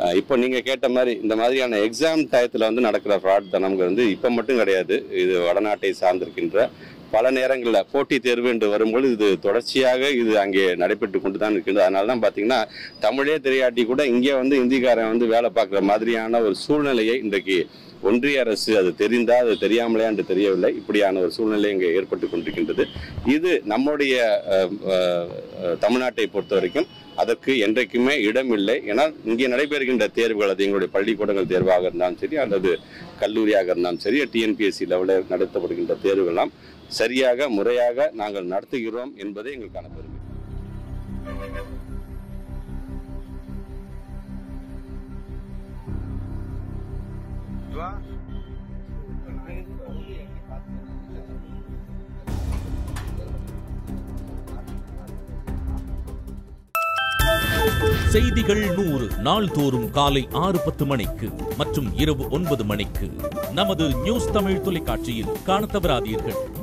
அஹ் இப்போ நீங்கள் கேட்ட மாதிரி இந்த மாதிரியான எக்ஸாம் டயத்தில் வந்து நடக்கிற ஃப்ராட் தனம்ங்கிறது வந்து இப்போ மட்டும் கிடையாது இது வடநாட்டை சார்ந்திருக்கின்ற பல நேரங்களில் போட்டித் தேர்வு என்று வரும்போது இது தொடர்ச்சியாக இது அங்கே நடைபெற்று கொண்டு தான் இருக்கின்றது அதனால தான் பார்த்தீங்கன்னா தமிழே தெரியாட்டி கூட இங்கே வந்து இந்திக்காரன் வந்து வேலை பார்க்குற மாதிரியான ஒரு சூழ்நிலையை இன்றைக்கு ஒன்றிய அரசு அது தெரிந்தா அது தெரியாமலே என்று தெரியவில்லை இப்படியான ஒரு சூழ்நிலை இங்கே ஏற்பட்டு கொண்டிருக்கின்றது இது நம்முடைய அஹ், அஹ், அஹ், தமிழ்நாட்டை பொறுத்த வரைக்கும் அதற்கு என்றைக்குமே இடம் இல்லை ஏன்னா இங்கே நடைபெறுகின்ற தேர்வுகள் அது எங்களுடைய பள்ளிக்கூடங்கள் தேர்வாக இருந்தாலும் சரி அல்லது கல்லூரியாக இருந்தாலும் சரி டிஎன்பிஎஸ்சி லெவலில் நடத்தப்படுகின்ற தேர்வுகள்லாம் சரியாக முறையாக நாங்கள் நடத்துகிறோம் என்பதே எங்களுக்கான பெருமை செய்திகள் நூறு நாள்தோறும் காலை ஆறு பத்து மணிக்கு மற்றும் இரவு ஒன்பது மணிக்கு நமது நியூஸ் தமிழ் தொலைக்காட்சியில் காணத் தவறாதீர்கள்